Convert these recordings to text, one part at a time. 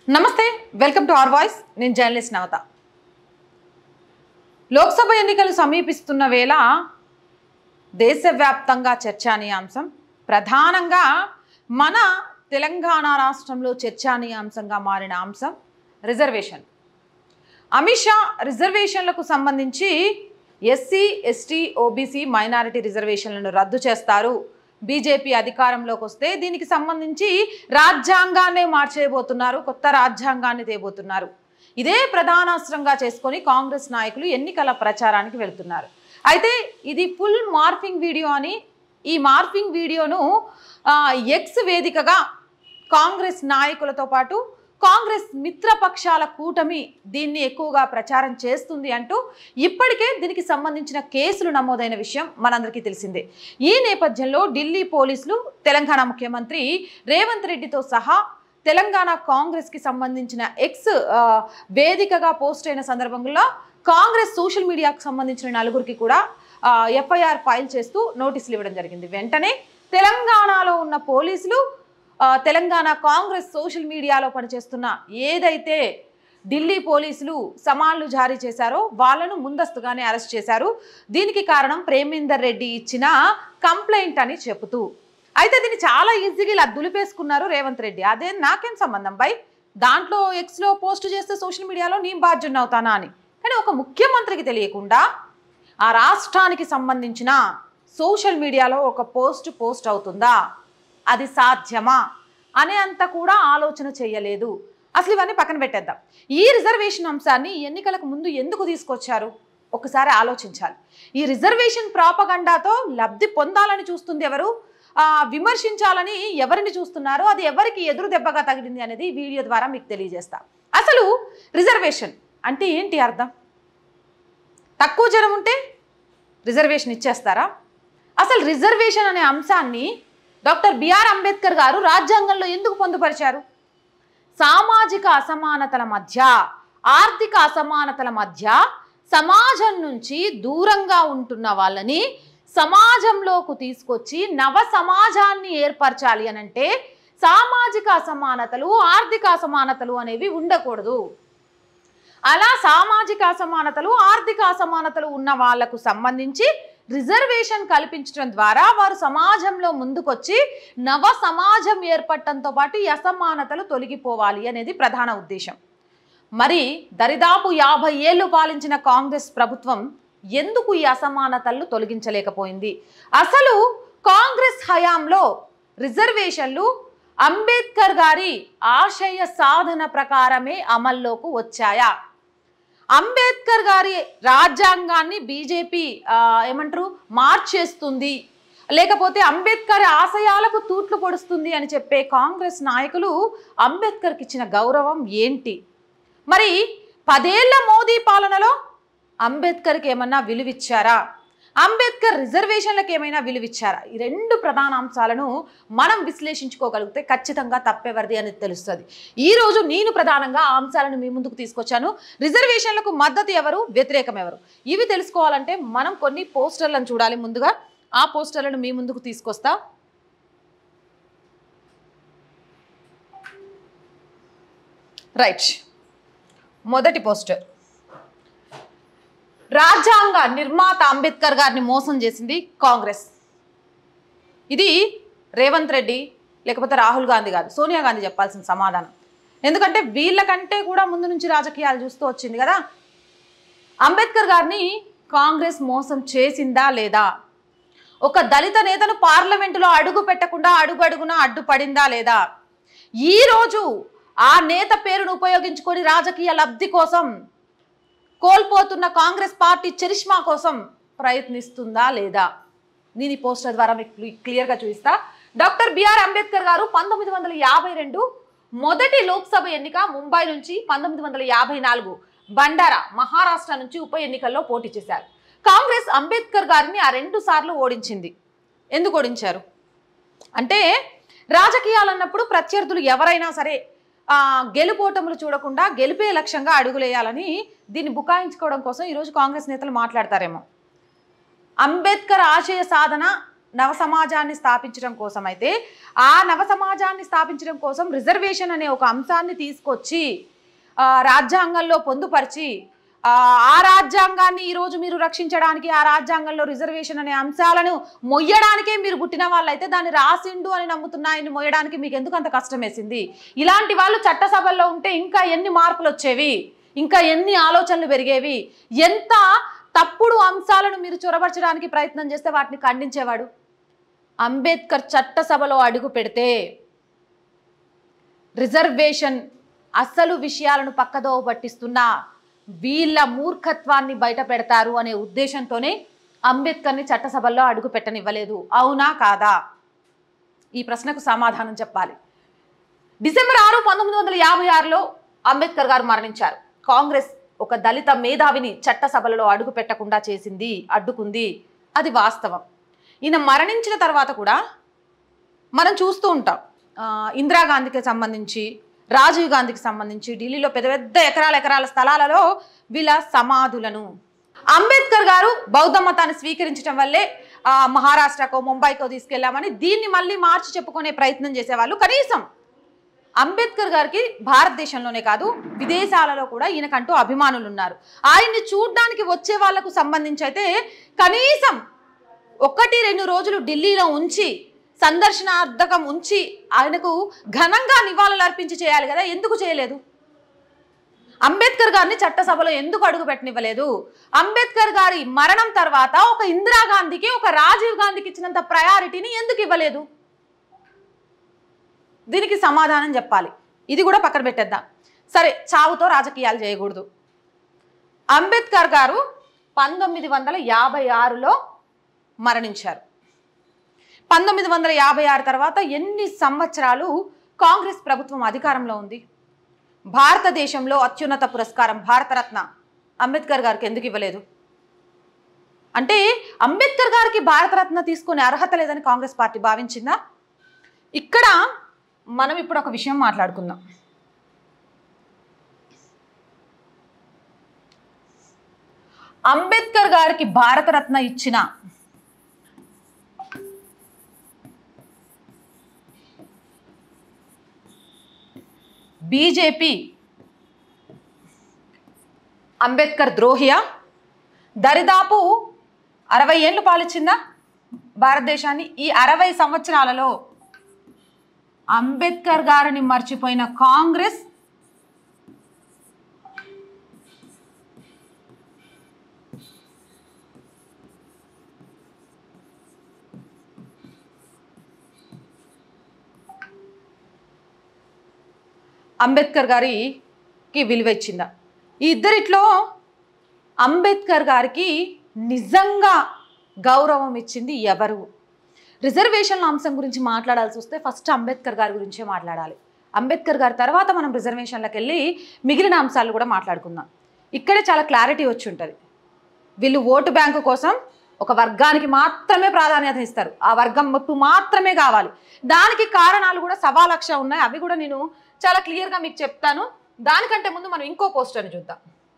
నమస్తే welcome to our voice నేను journalist Navata Lok Sabha ఎన్నికలు సమీపిస్తున్న వేళ దేశవ్యాప్తంగా చర్చానీయాంశం ప్రధానంగా మన తెలంగాణ రాష్ట్రంలో చర్చానీయాంశంగా మారిన అంశం రిజర్వేషన్ అమిత్ షా రిజర్వేషన్లకు సంబంధించి ఎస్సీ ఎస్టీ ఓబీసీ మైనారిటీ రిజర్వేషన్లను రద్దు చేస్తారు బీజేపీ అధికారంలోకి వస్తే దీనికి సంబంధించి రాజ్యాంగాన్నే మార్చేయబోతున్నారు కొత్త రాజ్యాంగాన్ని తేబోతున్నారు ఇదే ప్రధానాస్త్రంగా చేసుకొని కాంగ్రెస్ నాయకులు ఎన్నికల ప్రచారానికి వెళ్తున్నారు అయితే ఇది ఫుల్ మార్ఫింగ్ వీడియో అని ఈ మార్ఫింగ్ వీడియోను ఆ, ఎక్స్ వేదికగా కాంగ్రెస్ నాయకులతో పాటు కాంగ్రెస్ మిత్రపక్షాల కూటమి దీన్ని ఎక్కువగా ప్రచారం చేస్తుంది అంటూ ఇప్పటికే దీనికి సంబంధించిన కేసులు నమోదైన విషయం మనందరికీ తెలిసిందే ఈ నేపథ్యంలో ఢిల్లీ పోలీసులు తెలంగాణ ముఖ్యమంత్రి రేవంత్ రెడ్డితో సహా తెలంగాణ కాంగ్రెస్కి సంబంధించిన ఎక్స్ ఆ, వేదికగా పోస్ట్ అయిన సందర్భంలో కాంగ్రెస్ సోషల్ మీడియాకు సంబంధించిన నలుగురికి కూడా ఎఫ్ఐఆర్ ఫైల్ చేస్తూ నోటీసులు ఇవ్వడం జరిగింది వెంటనే తెలంగాణలో ఉన్న పోలీసులు ఆ, తెలంగాణ కాంగ్రెస్ సోషల్ మీడియాలో పనిచేస్తున్న ఏదైతే ఢిల్లీ పోలీసులు సమాన్లు జారీ చేశారో వాళ్ళను ముందస్తుగానే అరెస్ట్ చేశారు దీనికి కారణం ప్రేమేందర్ రెడ్డి ఇచ్చిన కంప్లైంట్ అని చెబుతూ అయితే దీన్ని చాలా ఈజీగా ఇలా దులిపేసుకున్నారు రేవంత్ రెడ్డి అదే నాకేం సంబంధం బై దాంట్లో ఎక్స్లో పోస్ట్ చేస్తే సోషల్ మీడియాలో నేను బాధ్యుని అవుతానా అని కానీ ఒక ముఖ్యమంత్రికి తెలియకుండా ఆ రాష్ట్రానికి సంబంధించిన సోషల్ మీడియాలో ఒక పోస్ట్ పోస్ట్ అవుతుందా అది సాధ్యమా అనే అంత కూడా ఆలోచన చేయలేదు అసలు ఇవన్నీ పక్కన పెట్టేద్దాం ఈ రిజర్వేషన్ అంశాన్ని ఎన్నికలకు ముందు ఎందుకు తీసుకొచ్చారు ఒకసారి ఆలోచించాలి ఈ రిజర్వేషన్ ప్రాపగండాతో లబ్ధి పొందాలని చూస్తుంది ఎవరు ఆ, విమర్శించాలని ఎవరిని చూస్తున్నారో అది ఎవరికి ఎదురు దెబ్బగా తగిలింది అనేది ఈ వీడియో ద్వారా మీకు తెలియజేస్తా అసలు రిజర్వేషన్ అంటే ఏంటి అర్థం తక్కువ జనం ఉంటే రిజర్వేషన్ ఇచ్చేస్తారా అసలు రిజర్వేషన్ అనే అంశాన్ని డాక్టర్ బిఆర్ అంబేద్కర్ గారు రాజ్యాంగంలో ఎందుకు పొందుపరిచారు సామాజిక అసమానతల మధ్య ఆర్థిక అసమానతల మధ్య సమాజం నుంచి దూరంగా ఉంటున్న వాళ్ళని సమాజంలోకి తీసుకొచ్చి నవ సమాజాన్ని ఏర్పరచాలి అని అంటే సామాజిక అసమానతలు ఆర్థిక అసమానతలు అనేవి ఉండకూడదు అలా సామాజిక అసమానతలు ఆర్థిక అసమానతలు ఉన్న వాళ్లకు సంబంధించి రిజర్వేషన్ కల్పించడం ద్వారా వారు సమాజంలో ముందుకొచ్చి నవ సమాజం ఏర్పడటంతో పాటు ఈ అసమానతలు తొలగిపోవాలి అనేది ప్రధాన ఉద్దేశం మరి దరిదాపు యాభై ఏళ్ళు పాలించిన కాంగ్రెస్ ప్రభుత్వం ఎందుకు ఈ అసమానతలను తొలగించలేకపోయింది అసలు కాంగ్రెస్ హయాంలో రిజర్వేషన్లు అంబేద్కర్ గారి ఆశయ సాధన ప్రకారమే అమల్లోకి వచ్చాయా అంబేద్కర్ గారి రాజ్యాంగాన్ని బీజేపీ ఏమంటారు మార్చేస్తుంది లేకపోతే అంబేద్కర్ ఆశయాలకు తూట్లు పొడుస్తుంది అని చెప్పే కాంగ్రెస్ నాయకులు అంబేద్కర్కి ఇచ్చిన గౌరవం ఏంటి మరి పదేళ్ల మోదీ పాలనలో అంబేద్కర్కి ఏమన్నా విలువిచ్చారా అంబేద్కర్ రిజర్వేషన్లకు ఏమైనా విలువిచ్చారా ఈ రెండు ప్రధాన అంశాలను మనం విశ్లేషించుకోగలిగితే ఖచ్చితంగా తప్పెవరిది అనేది తెలుస్తుంది ఈ రోజు నేను ప్రధానంగా ఆ అంశాలను మీ ముందుకు తీసుకొచ్చాను రిజర్వేషన్లకు మద్దతు ఎవరు వ్యతిరేకం ఎవరు ఇవి తెలుసుకోవాలంటే మనం కొన్ని పోస్టర్లను చూడాలి ముందుగా ఆ పోస్టర్లను మీ ముందుకు తీసుకొస్తా రైట్ మొదటి పోస్టర్ రాజ్యాంగ నిర్మాత అంబేద్కర్ గారిని మోసం చేసింది కాంగ్రెస్ ఇది రేవంత్ రెడ్డి లేకపోతే రాహుల్ గాంధీ కాదు సోనియా గాంధీ చెప్పాల్సిన సమాధానం ఎందుకంటే వీళ్ళకంటే కూడా ముందు నుంచి రాజకీయాలు చూస్తూ వచ్చింది కదా అంబేద్కర్ గారిని కాంగ్రెస్ మోసం చేసిందా లేదా ఒక దళిత నేతను పార్లమెంటులో అడుగు పెట్టకుండా అడుగు అడుగున అడ్డుపడిందా లేదా ఈరోజు ఆ నేత పేరును ఉపయోగించుకొని రాజకీయ లబ్ధి కోసం కోల్పోతున్న కాంగ్రెస్ పార్టీ చరిష్మా కోసం ప్రయత్నిస్తుందా లేదా నేను ఈ పోస్టర్ ద్వారా మీకు క్లి- క్లియర్గా చూపిస్తా డాక్టర్ బిఆర్ అంబేద్కర్ గారు పంతొమ్మిది వందల యాభై రెండు మొదటి లోక్సభ ఎన్నిక ముంబై నుంచి పంతొమ్మిది వందల యాభై నాలుగు బండారా మహారాష్ట్ర నుంచి ఉప ఎన్నికల్లో పోటీ చేశారు కాంగ్రెస్ అంబేద్కర్ గారిని ఆ రెండు సార్లు ఓడించింది ఎందుకు ఓడించారు అంటే రాజకీయాలు అన్నప్పుడు ప్రత్యర్థులు ఎవరైనా సరే ఆ, గెలుపోటములు చూడకుండా గెలిపే లక్ష్యంగా అడుగులేయాలని దీన్ని బుకాయించుకోవడం కోసం ఈరోజు కాంగ్రెస్ నేతలు మాట్లాడతారేమో అంబేద్కర్ ఆశయ సాధన నవ సమాజాన్ని స్థాపించడం కోసం అయితే ఆ నవ సమాజాన్ని స్థాపించడం కోసం రిజర్వేషన్ అనే ఒక అంశాన్ని తీసుకొచ్చి ఆ, రాజ్యాంగంలో పొందుపరిచి ఆ, ఆ రాజ్యాంగాన్ని ఈరోజు మీరు రక్షించడానికి ఆ రాజ్యాంగంలో రిజర్వేషన్ అనే అంశాలను మొయ్యడానికే మీరు పుట్టిన వాళ్ళైతే దాన్ని రాసిండు అని నమ్ముతున్నా ఆయన మొయ్యడానికి మీకు ఎందుకు అంత కష్టం వేసింది ఇలాంటి వాళ్ళు చట్టసభల్లో ఉంటే ఇంకా ఎన్ని మార్పులు వచ్చేవి ఇంకా ఎన్ని ఆలోచనలు పెరిగేవి ఎంత తప్పుడు అంశాలను మీరు చొరబరచడానికి ప్రయత్నం చేస్తే వాటిని ఖండించేవాడు అంబేద్కర్ చట్టసభలో అడుగు పెడితే రిజర్వేషన్ అసలు విషయాలను పక్కదోవ పట్టిస్తున్న వీళ్ళ మూర్ఖత్వాన్ని బయట పెడతారు అనే ఉద్దేశంతోనే అంబేద్కర్ని చట్టసభల్లో అడుగు పెట్టనివ్వలేదు అవునా కాదా ఈ ప్రశ్నకు సమాధానం చెప్పాలి డిసెంబర్ ఆరు పంతొమ్మిది వందల యాభై ఆరులో అంబేద్కర్ గారు మరణించారు కాంగ్రెస్ ఒక దళిత మేధావిని చట్టసభలలో అడుగు పెట్టకుండా చేసింది అడ్డుకుంది అది వాస్తవం ఈయన మరణించిన తర్వాత కూడా మనం చూస్తూ ఉంటాం ఆ, ఇందిరాగాంధీకి సంబంధించి రాజీవ్ గాంధీకి సంబంధించి ఢిల్లీలో పెద్ద పెద్ద ఎకరాల ఎకరాల స్థలాలలో వీళ్ళ సమాధులను అంబేద్కర్ గారు బౌద్ధ మతాన్ని స్వీకరించడం వల్లే ఆ, మహారాష్ట్రకో ముంబైకో తీసుకెళ్లామని దీన్ని మళ్ళీ మార్చి చెప్పుకునే ప్రయత్నం చేసేవాళ్ళు కనీసం అంబేద్కర్ గారికి భారతదేశంలోనే కాదు విదేశాలలో కూడా ఈయనకంటూ అభిమానులు ఉన్నారు ఆయన్ని చూడ్డానికి వచ్చే వాళ్లకు సంబంధించి అయితే కనీసం ఒకటి రెండు రోజులు ఢిల్లీలో ఉంచి సందర్శనార్థకం ఉంచి ఆయనకు ఘనంగా నివాళులు అర్పించి చేయాలి కదా ఎందుకు చేయలేదు అంబేద్కర్ గారిని చట్టసభలో ఎందుకు అడుగు పెట్టనివ్వలేదు అంబేద్కర్ గారి మరణం తర్వాత ఒక ఇందిరాగాంధీకి ఒక రాజీవ్ గాంధీకి ఇచ్చినంత ప్రయారిటీని ఎందుకు ఇవ్వలేదు దీనికి సమాధానం చెప్పాలి ఇది కూడా పక్కన పెట్టేద్దాం సరే చావుతో రాజకీయాలు చేయకూడదు అంబేద్కర్ గారు పంతొమ్మిది వందల యాభై ఆరులో మరణించారు పంతొమ్మిది వందల యాభై ఆరు తర్వాత ఎన్ని సంవత్సరాలు కాంగ్రెస్ ప్రభుత్వం అధికారంలో ఉంది భారతదేశంలో అత్యున్నత పురస్కారం భారతరత్న అంబేద్కర్ గారికి ఎందుకు ఇవ్వలేదు అంటే అంబేద్కర్ గారికి భారతరత్న తీసుకునే అర్హత లేదని కాంగ్రెస్ పార్టీ భావించిందా ఇక్కడ మనం ఇప్పుడు ఒక విషయం మాట్లాడుకుందాం అంబేద్కర్ గారికి భారతరత్న ఇచ్చిన బీజేపీ అంబేద్కర్ ద్రోహియా దరిదాపు అరవై ఏళ్ళు పాలించిందా భారతదేశాన్ని ఈ అరవై సంవత్సరాలలో అంబేద్కర్ గారిని మర్చిపోయిన కాంగ్రెస్ అంబేద్కర్ గారికి విలువ ఇచ్చిందా ఈ ఇద్దరిట్లో అంబేద్కర్ గారికి నిజంగా గౌరవం ఇచ్చింది ఎవరు రిజర్వేషన్ల అంశం గురించి మాట్లాడాల్సి వస్తే ఫస్ట్ అంబేద్కర్ గారి గురించే మాట్లాడాలి అంబేద్కర్ గారి తర్వాత మనం రిజర్వేషన్లకు వెళ్ళి మిగిలిన అంశాలు కూడా మాట్లాడుకుందాం ఇక్కడే చాలా క్లారిటీ వచ్చి ఉంటుంది వీళ్ళు ఓటు బ్యాంకు కోసం ఒక వర్గానికి మాత్రమే ప్రాధాన్యత ఇస్తారు ఆ వర్గం మొత్తం మాత్రమే కావాలి దానికి కారణాలు కూడా సవా లక్ష ఉన్నాయి అవి కూడా నేను చాలా క్లియర్గా మీకు చెప్తాను దానికంటే ముందు మనం ఇంకో పోస్టర్ని చూద్దాం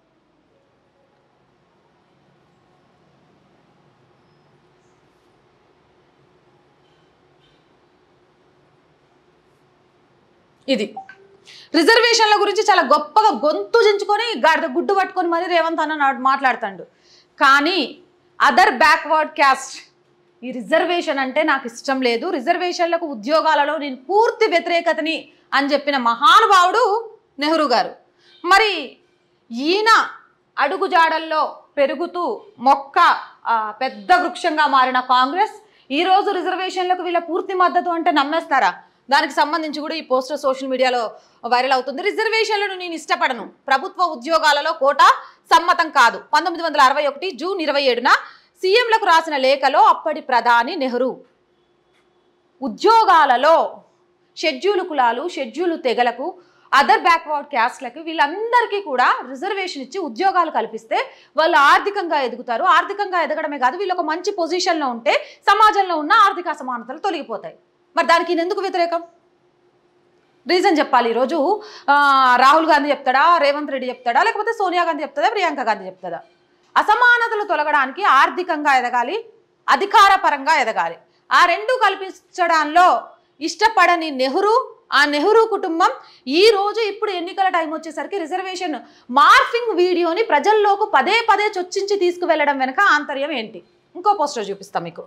ఇది రిజర్వేషన్ల గురించి చాలా గొప్పగా గొంతు చించుకొని గాడిద గుడ్డు పట్టుకొని మరీ రేవంత్ అన్న నాడు మాట్లాడుతాడు కానీ అదర్ బ్యాక్వర్డ్ క్యాస్ట్ ఈ రిజర్వేషన్ అంటే నాకు ఇష్టం లేదు రిజర్వేషన్లకు ఉద్యోగాలలో నేను పూర్తి వ్యతిరేకతని అని చెప్పిన మహానుభావుడు నెహ్రూ గారు మరి ఈయన అడుగుజాడల్లో పెరుగుతూ మొక్క ఆ, పెద్ద వృక్షంగా మారిన కాంగ్రెస్ ఈరోజు రిజర్వేషన్లకు వీళ్ళ పూర్తి మద్దతు అంటే నమ్మేస్తారా దానికి సంబంధించి కూడా ఈ పోస్టర్ సోషల్ మీడియాలో వైరల్ అవుతుంది రిజర్వేషన్లను నేను ఇష్టపడను ప్రభుత్వ ఉద్యోగాలలో కోటా సమ్మతం కాదు పంతొమ్మిది వందల అరవై ఒకటి జూన్ ఇరవై ఏడున సీఎంలకు రాసిన లేఖలో అప్పటి ప్రధాని నెహ్రూ ఉద్యోగాలలో షెడ్యూల్ కులాలు షెడ్యూల్ తెగలకు అదర్ బ్యాక్వర్డ్ క్యాస్ట్లకు వీళ్ళందరికీ కూడా రిజర్వేషన్ ఇచ్చి ఉద్యోగాలు కల్పిస్తే వాళ్ళు ఆర్థికంగా ఎదుగుతారు ఆర్థికంగా ఎదగడమే కాదు వీళ్ళు ఒక మంచి పొజిషన్లో ఉంటే సమాజంలో ఉన్న ఆర్థిక అసమానతలు తొలగిపోతాయి మరి దానికి ఈయన ఎందుకు వ్యతిరేకం రీజన్ చెప్పాలి ఈరోజు ఆ, రాహుల్ గాంధీ చెప్తాడా రేవంత్ రెడ్డి చెప్తాడా లేకపోతే సోనియా గాంధీ చెప్తాడా ప్రియాంక గాంధీ చెప్తాడా అసమానతలు తొలగడానికి ఆర్థికంగా ఎదగాలి అధికార పరంగా ఎదగాలి ఆ రెండు కల్పించడంలో ఇష్టపడని నెహ్రూ ఆ నెహ్రూ కుటుంబం ఈ రోజు ఇప్పుడు ఎన్నికల టైం వచ్చేసరికి రిజర్వేషన్ మార్ఫింగ్ వీడియోని ప్రజల్లోకి పదే పదే చొచ్చించి తీసుకువెళ్ళడం వెనక ఆంతర్యం ఏంటి ఇంకో పోస్టర్ చూపిస్తాం మీకు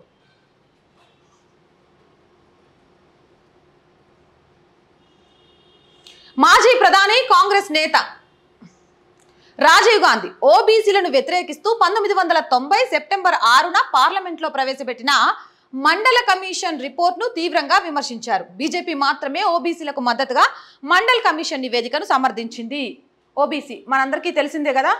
మాజీ ప్రధాని కాంగ్రెస్ నేత రాజీవ్ గాంధీ ఓబీసీలను వ్యతిరేకిస్తూ పంతొమ్మిది వందల తొంభై సెప్టెంబర్ ఆరున పార్లమెంట్లో ప్రవేశపెట్టిన మండల కమిషన్ రిపోర్ట్ను తీవ్రంగా విమర్శించారు బీజేపీ మాత్రమే ఓబీసీలకు మద్దతుగా మండల్ కమిషన్ నివేదికను సమర్థించింది ఓబీసీ మనందరికీ తెలిసిందే కదా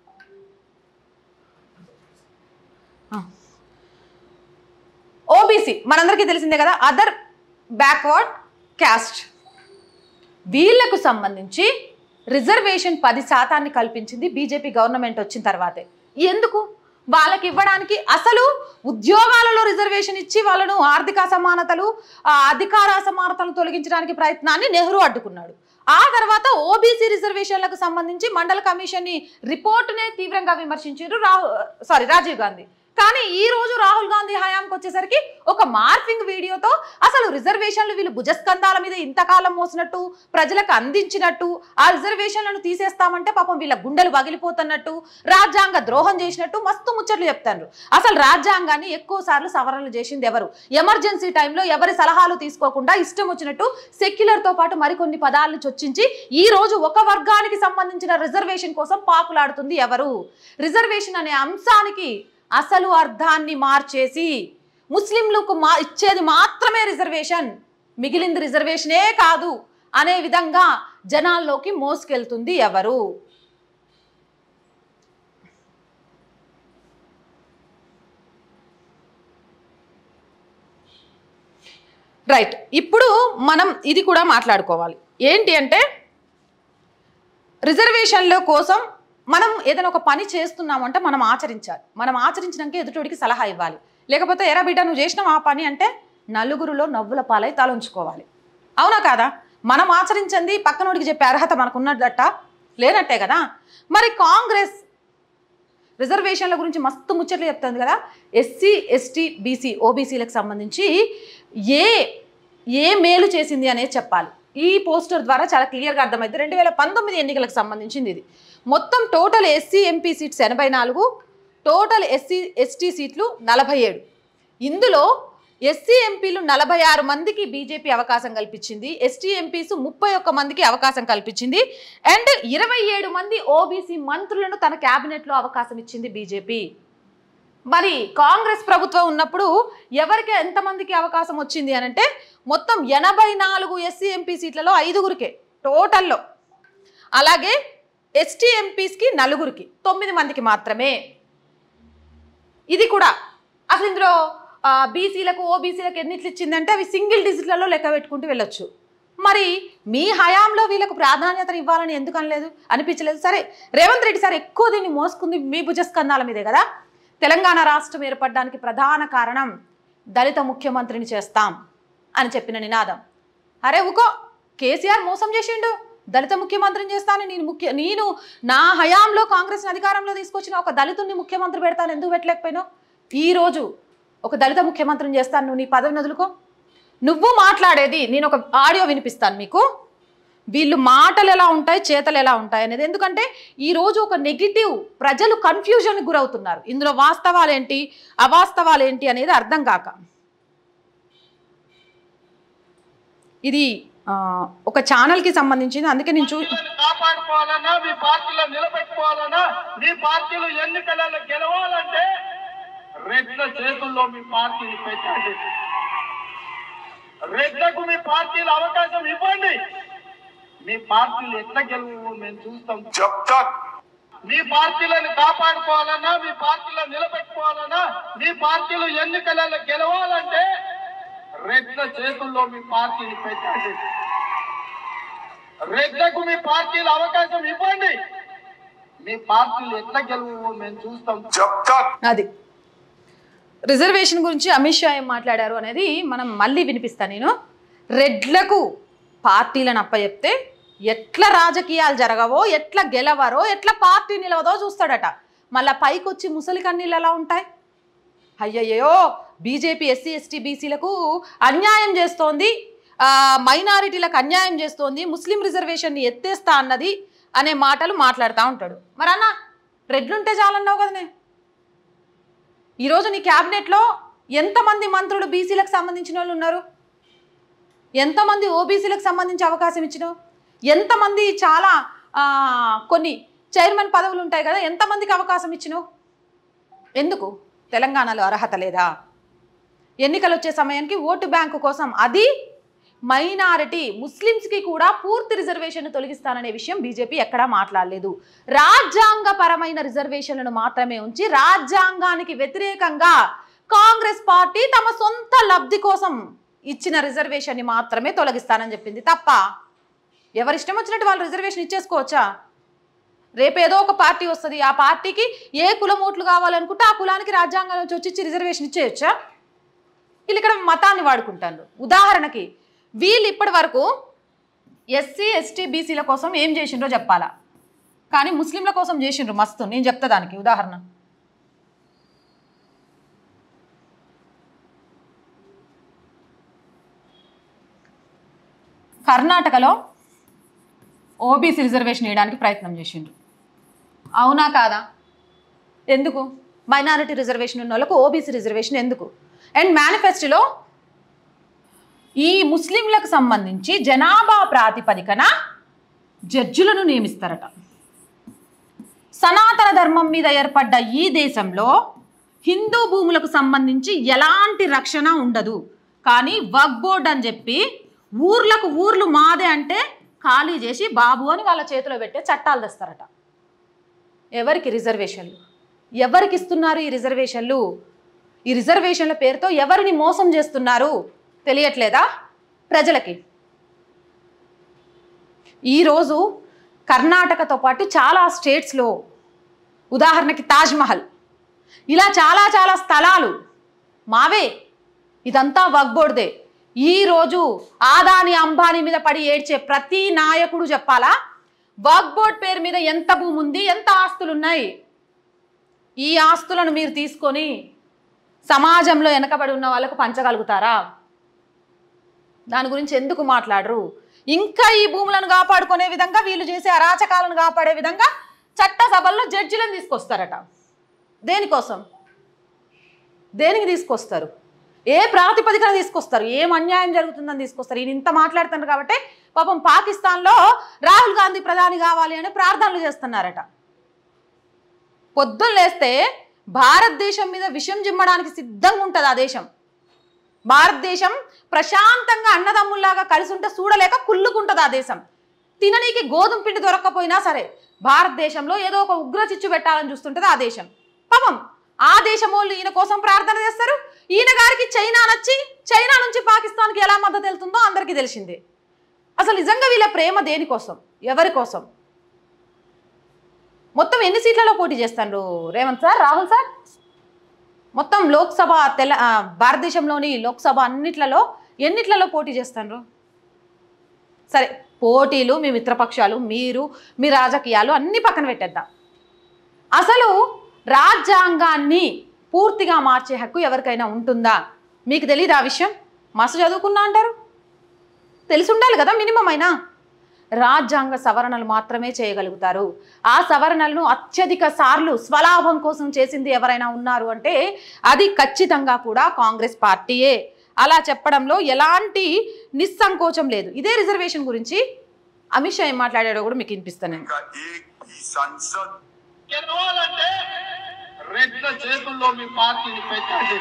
ఓబీసీ మనందరికీ తెలిసిందే కదా అదర్ బ్యాక్వర్డ్ క్యాస్ట్ వీళ్లకు సంబంధించి రిజర్వేషన్ పది శాతాన్ని కల్పించింది బీజేపీ గవర్నమెంట్ వచ్చిన తర్వాతే ఎందుకు వాళ్ళకి ఇవ్వడానికి అసలు ఉద్యోగాలలో రిజర్వేషన్ ఇచ్చి వాళ్ళను ఆర్థిక అసమానతలు ఆ అధికార అసమానతలు తొలగించడానికి ప్రయత్నాన్ని నెహ్రూ అడ్డుకున్నాడు ఆ తర్వాత ఓబీసీ రిజర్వేషన్లకు సంబంధించి మండల కమిషన్ ని రిపోర్టునే తీవ్రంగా విమర్శించారు రాహుల్ సారీ రాజీవ్ గాంధీ కానీ ఈ రోజు రాహుల్ గాంధీ హయాంకి వచ్చేసరికి ఒక మార్ఫింగ్ వీడియోతో అసలు రిజర్వేషన్లు వీళ్ళు భుజస్కంధాల మీద ఇంతకాలం మోసినట్టు ప్రజలకు అందించినట్టు ఆ రిజర్వేషన్లను తీసేస్తామంటే పాపం వీళ్ళ గుండెలు పగిలిపోతున్నట్టు రాజ్యాంగ ద్రోహం చేసినట్టు మస్తు ముచ్చట్లు చెప్తారు అసలు రాజ్యాంగాన్ని ఎక్కువ సార్లు సవరణలు చేసింది ఎవరు ఎమర్జెన్సీ టైంలో ఎవరి సలహాలు తీసుకోకుండా ఇష్టం వచ్చినట్టు సెక్యులర్ తో పాటు మరికొన్ని పదాలను చొచ్చించి ఈ రోజు ఒక వర్గానికి సంబంధించిన రిజర్వేషన్ కోసం పాకులాడుతుంది ఎవరు రిజర్వేషన్ అనే అంశానికి అసలు అర్థాన్ని మార్చేసి ముస్లింలకు మా ఇచ్చేది మాత్రమే రిజర్వేషన్ మిగిలింది రిజర్వేషనే కాదు అనే విధంగా జనాల్లోకి మోసుకెళ్తుంది ఎవరు రైట్ ఇప్పుడు మనం ఇది కూడా మాట్లాడుకోవాలి ఏంటి అంటే రిజర్వేషన్ల కోసం మనం ఏదైనా ఒక పని చేస్తున్నామంటే మనం ఆచరించాలి మనం ఆచరించినాక ఎదుటోడికి సలహా ఇవ్వాలి లేకపోతే ఎరా బిడ్డ నువ్వు చేసినావు ఆ పని అంటే నలుగురిలో నవ్వుల పాలై తలంచుకోవాలి అవునా కాదా మనం ఆచరించింది పక్కనోడికి చెప్పే అర్హత మనకు ఉన్నదట లేనట్టే కదా మరి కాంగ్రెస్ రిజర్వేషన్ల గురించి మస్తు ముచ్చట్లు చెప్తుంది కదా ఎస్సీ ఎస్టీ బీసీ ఓబీసీలకు సంబంధించి ఏ ఏ మేలు చేసింది అనేది చెప్పాలి ఈ పోస్టర్ ద్వారా చాలా క్లియర్గా అర్థమైంది రెండు వేల పంతొమ్మిది ఎన్నికలకు సంబంధించింది ఇది మొత్తం టోటల్ ఎస్సీ ఎంపీ సీట్స్ ఎనభై నాలుగు టోటల్ ఎస్సీ ఎస్టీ సీట్లు నలభై ఏడు ఇందులో ఎస్సీ ఎంపీలు నలభై ఆరు మందికి బీజేపీ అవకాశం కల్పించింది ఎస్టీ ఎంపీస్ ముప్పై ఒక్క మందికి అవకాశం కల్పించింది అండ్ ఇరవై ఏడు మంది ఓబీసీ మంత్రులను తన క్యాబినెట్లో అవకాశం ఇచ్చింది బీజేపీ మరి కాంగ్రెస్ ప్రభుత్వం ఉన్నప్పుడు ఎవరికి ఎంతమందికి అవకాశం వచ్చింది అని అంటే మొత్తం ఎనభై నాలుగు ఎస్సీ ఎంపీ సీట్లలో ఐదుగురికే టోటల్లో అలాగే ఎస్టీ ఎంపీస్కి నలుగురికి తొమ్మిది మందికి మాత్రమే ఇది కూడా అసలు ఇందులో ఆ, బీసీలకు ఓబీసీలకు ఎన్నిట్లు ఇచ్చిందంటే అవి సింగిల్ డిజిట్లలో లెక్క పెట్టుకుంటూ వెళ్ళొచ్చు మరి మీ హయాంలో వీళ్ళకు ప్రాధాన్యతను ఇవ్వాలని ఎందుకు అనలేదు అనిపించలేదు సరే రేవంత్ రెడ్డి సార్ ఎక్కువ దీన్ని మోసుకుంది మీ భుజస్కంధాల మీదే కదా తెలంగాణ రాష్ట్రం ఏర్పడడానికి ప్రధాన కారణం దళిత ముఖ్యమంత్రిని చేస్తాం అని చెప్పిన నినాదం అరే ఊకో కేసీఆర్ మోసం చేసిండు దళిత ముఖ్యమంత్రిని చేస్తాను నేను ముఖ్య నేను నా హయాంలో కాంగ్రెస్ అధికారంలో తీసుకొచ్చిన ఒక దళితుడిని ముఖ్యమంత్రి పెడతాను ఎందుకు పెట్టలేకపోయినావు ఈ రోజు ఒక దళిత ముఖ్యమంత్రిని చేస్తాను నువ్వు నీ పదవిని వదులుకో నువ్వు మాట్లాడేది నేను ఒక ఆడియో వినిపిస్తాను మీకు వీళ్ళు మాటలు ఎలా ఉంటాయి చేతలు ఎలా ఉంటాయి అనేది ఎందుకంటే ఈ రోజు ఒక నెగిటివ్ ప్రజలు కన్ఫ్యూజన్కి గురవుతున్నారు ఇందులో వాస్తవాలేంటి అవాస్తవాలేంటి అనేది అర్థం కాక ఇది ఆ, ఒక ఛానల్కి సంబంధించింది అందుకే నేను చూ పార్టీలను కాపాడుకోవాలన్నా మీ పార్టీలో నిలబెట్టుకోవాలన్నా మీ పార్టీలు ఎన్నికలలో గెలవాలంటే రెడ్ల చేతుల్లో మీ పార్టీని పెట్టండి రెడ్లకు మీ పార్టీలు అవకాశం ఇవ్వండి మీ పార్టీలు ఎట్లా గెలువు మేము చూస్తాం जब तक మీ పార్టీలను కాపాడుకోవాలన్నా మీ పార్టీలో నిలబెట్టుకోవాలన్నా మీ పార్టీలు ఎన్నికలలో గెలవాలంటే రెడ్ల చేతుల్లో మీ పార్టీని పెట్టండి రెడ్లకు మీ పార్టీలు అవకాశం ఇవ్వండి మీ పార్టీలు ఎట్లా గెలువు మేము చూస్తాం जब तक అది రిజర్వేషన్ గురించి అమిత్ షా ఏం మాట్లాడారు అనేది మనం మళ్ళీ వినిపిస్తాను నేను రెడ్లకు పార్టీలను అప్పచెప్తే ఎట్లా రాజకీయాలు జరగవో ఎట్లా గెలవరో ఎట్లా పార్టీ నిలవదో చూస్తాడట మళ్ళా పైకి వచ్చి ముసలి కన్నీళ్ళు ఎలా ఉంటాయి అయ్యయ్యో బీజేపీ ఎస్సీ ఎస్టీ బీసీలకు అన్యాయం చేస్తోంది ఆ, మైనారిటీలకు అన్యాయం చేస్తోంది ముస్లిం రిజర్వేషన్ని ఎత్తేస్తా అన్నది అనే మాటలు మాట్లాడుతూ ఉంటాడు మరి అన్న రెడ్లుంటే చాలన్నావు కదనే ఈరోజు నీ క్యాబినెట్లో ఎంతమంది మంత్రులు బీసీలకు సంబంధించిన వాళ్ళు ఉన్నారు ఎంతమంది ఓబీసీలకు సంబంధించి అవకాశం ఇచ్చినావు ఎంతమంది చాలా ఆ, కొన్ని చైర్మన్ పదవులు ఉంటాయి కదా ఎంతమందికి అవకాశం ఇచ్చినావు ఎందుకు తెలంగాణలో అర్హత లేదా ఎన్నికలు వచ్చే సమయానికి ఓటు బ్యాంకు కోసం అది మైనారిటీ ముస్లిమ్స్కి కూడా పూర్తి రిజర్వేషన్ తొలగిస్తాననే విషయం బీజేపీ ఎక్కడా మాట్లాడలేదు రాజ్యాంగపరమైన రిజర్వేషన్లను మాత్రమే ఉంచి రాజ్యాంగానికి వ్యతిరేకంగా కాంగ్రెస్ పార్టీ తమ సొంత లబ్ధి కోసం ఇచ్చిన రిజర్వేషన్ని మాత్రమే తొలగిస్తానని చెప్పింది తప్ప ఎవరిష్టం వచ్చినట్టు వాళ్ళు రిజర్వేషన్ ఇచ్చేసుకోవచ్చా రేపు ఏదో ఒక పార్టీ వస్తుంది ఆ పార్టీకి ఏ కులం ఓట్లు కావాలనుకుంటే ఆ కులానికి రాజ్యాంగం నుంచి వచ్చి ఇచ్చి రిజర్వేషన్ ఇచ్చేయచ్చా వీళ్ళు ఇక్కడ మతాన్ని వాడుకుంటారు ఉదాహరణకి వీళ్ళు ఇప్పటి వరకు ఎస్సీ ఎస్టీ బీసీల కోసం ఏం చేసిండ్రో చెప్పాలా కానీ ముస్లింల కోసం చేసిండ్రు మస్తు నేను చెప్తా దానికి ఉదాహరణ కర్ణాటకలో ఓబీసీ రిజర్వేషన్ వేయడానికి ప్రయత్నం చేసిండ్రు అవునా కాదా ఎందుకు మైనారిటీ రిజర్వేషన్ ఉన్న వాళ్ళకు ఓబీసీ రిజర్వేషన్ ఎందుకు అండ్ మేనిఫెస్టోలో ఈ ముస్లింలకు సంబంధించి జనాభా ప్రాతిపదికన జడ్జులను నియమిస్తారట సనాతన ధర్మం మీద ఏర్పడ్డ ఈ దేశంలో హిందూ భూములకు సంబంధించి ఎలాంటి రక్షణ ఉండదు కానీ వక్ బోర్డ్ అని చెప్పి ఊర్లకు ఊర్లు మాదే అంటే ఖాళీ చేసి బాబు అని వాళ్ళ చేతిలో పెట్టే చట్టాలు తెస్తారట ఎవరికి రిజర్వేషన్లు ఎవరికి ఇస్తున్నారు ఈ రిజర్వేషన్లు ఈ రిజర్వేషన్ల పేరుతో ఎవరిని మోసం చేస్తున్నారు తెలియట్లేదా ప్రజలకి ఈరోజు కర్ణాటకతో పాటు చాలా స్టేట్స్లో ఉదాహరణకి తాజ్మహల్ ఇలా చాలా చాలా స్థలాలు మావే ఇదంతా వగ్బోర్డ్దే ఈరోజు ఆదాని అంబానీ మీద పడి ఏడ్చే ప్రతి నాయకుడు చెప్పాలా వగ్బోర్డ్ పేరు మీద ఎంత భూమి ఉంది ఎంత ఆస్తులు ఉన్నాయి ఈ ఆస్తులను మీరు తీసుకొని సమాజంలో వెనకబడి ఉన్న వాళ్ళకు పంచగలుగుతారా దాని గురించి ఎందుకు మాట్లాడరు ఇంకా ఈ భూములను కాపాడుకునే విధంగా వీళ్ళు చేసే అరాచకాలను కాపాడే విధంగా చట్టసభల్లో జడ్జిలను తీసుకొస్తారట దేనికోసం దేనికి తీసుకొస్తారు ఏ ప్రాతిపదికన తీసుకొస్తారు ఏం అన్యాయం జరుగుతుందని తీసుకొస్తారు ఈయన ఇంత మాట్లాడుతున్నారు కాబట్టి పాపం పాకిస్తాన్లో రాహుల్ గాంధీ ప్రధాని కావాలి అని ప్రార్థనలు చేస్తున్నారట పొద్దున్న లేస్తే భారతదేశం మీద విషం జిమ్మడానికి సిద్ధంగా ఉంటుంది ఆ దేశం భారతదేశం ప్రశాంతంగా అన్నదమ్ముల్లాగా కలిసి ఉంటే చూడలేక కుళ్ళుకుంటుంది ఆ దేశం తిననీకి గోధుమ పిండి దొరకకపోయినా సరే భారతదేశంలో ఏదో ఒక ఉగ్ర చిచ్చు పెట్టాలని చూస్తుంటుంది ఆ దేశం పాపం ఆ దేశం వాళ్ళు ఈయన కోసం ప్రార్థన చేస్తారు ఈయన గారికి చైనా నచ్చి చైనా నుంచి పాకిస్తాన్కి ఎలా మద్దతు వెళ్తుందో అందరికీ తెలిసిందే అసలు నిజంగా వీళ్ళ ప్రేమ దేనికోసం ఎవరి కోసం మొత్తం ఎన్ని సీట్లలో పోటీ చేస్తారు రేవంత్ సార్ రాహుల్ సార్ మొత్తం లోక్సభ తెల ఆ, భారతదేశంలోని లోక్సభ అన్నిట్లలో ఎన్నిట్లలో పోటీ చేస్తారు సరే పోటీలు మీ మిత్రపక్షాలు మీరు మీ రాజకీయాలు అన్ని పక్కన పెట్టేద్దాం అసలు రాజ్యాంగాన్ని పూర్తిగా మార్చే హక్కు ఎవరికైనా ఉంటుందా మీకు తెలియదు ఆ విషయం మస్తు చదువుకున్నా అంటారు తెలిసి ఉండాలి కదా మినిమం అయినా రాజ్యాంగ సవరణలు మాత్రమే చేయగలుగుతారు ఆ సవరణలను అత్యధిక సార్లు స్వలాభం కోసం చేసింది ఎవరైనా ఉన్నారు అంటే అది ఖచ్చితంగా కూడా కాంగ్రెస్ పార్టీయే అలా చెప్పడంలో ఎలాంటి నిస్సంకోచం లేదు ఇదే రిజర్వేషన్ గురించి అమిత్ షా ఏం మాట్లాడాడో కూడా మీకు వినిపిస్తాను నేను. का एक भी सांसद గెలవాలంటే రెడ్ల చేతుల్లో మీ పార్టీని పెట్టండి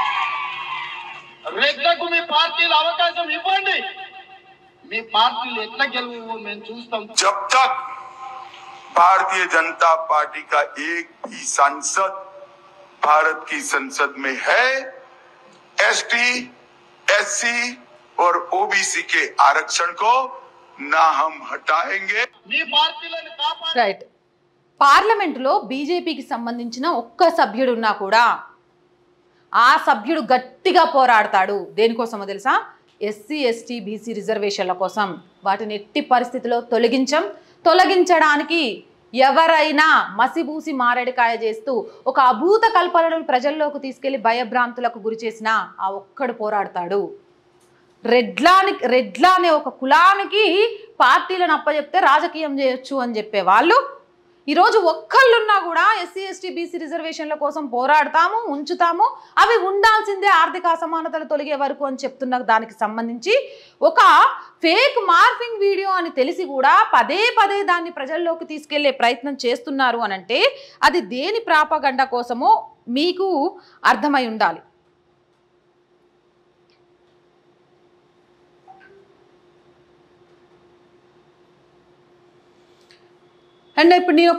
రెడ్లకు మీ పార్టీలు అవకాశం ఇవ్వండి మీ పార్టీలు ఎట్లా గెలువు మేము చూస్తాం जब तक भारतीय जनता पार्टी का एक भी सांसद भारत की संसद में है एसटी एससी और ओबीसी के आरक्षण को ना हम हटाएंगे మీ పార్టీలను కాపాడు రైట్ పార్లమెంటులో బీజేపీకి సంబంధించిన ఒక్క సభ్యుడు ఉన్నా కూడా ఆ సభ్యుడు గట్టిగా పోరాడతాడు దేనికోసమో తెలుసా ఎస్సీ ఎస్టీ బీసీ రిజర్వేషన్ల కోసం వాటిని ఎట్టి పరిస్థితిలో తొలగించం తొలగించడానికి ఎవరైనా మసిబూసి మారేడుకాయ చేస్తూ ఒక అభూత కల్పనలను ప్రజల్లోకి తీసుకెళ్లి భయభ్రాంతులకు గురి చేసిన ఆ ఒక్కడు పోరాడతాడు రెడ్లానికి రెడ్ల అనే ఒక కులానికి పార్టీలను అప్పచెప్తే రాజకీయం చేయొచ్చు అని చెప్పే వాళ్ళు ఈరోజు ఒక్కళ్ళున్నా కూడా ఎస్సీ ఎస్టీ బీసీ రిజర్వేషన్ల కోసం పోరాడతాము ఉంచుతాము అవి ఉండాల్సిందే ఆర్థిక అసమానతలు తొలగే వరకు అని చెప్తున్న దానికి సంబంధించి ఒక ఫేక్ మార్ఫింగ్ వీడియో అని తెలిసి కూడా పదే పదే దాన్ని ప్రజల్లోకి తీసుకెళ్లే ప్రయత్నం చేస్తున్నారు అని అంటే అది దేని ప్రాపగండ కోసమో మీకు అర్థమై ఉండాలి అండ్ ఇప్పుడు నేను ఒక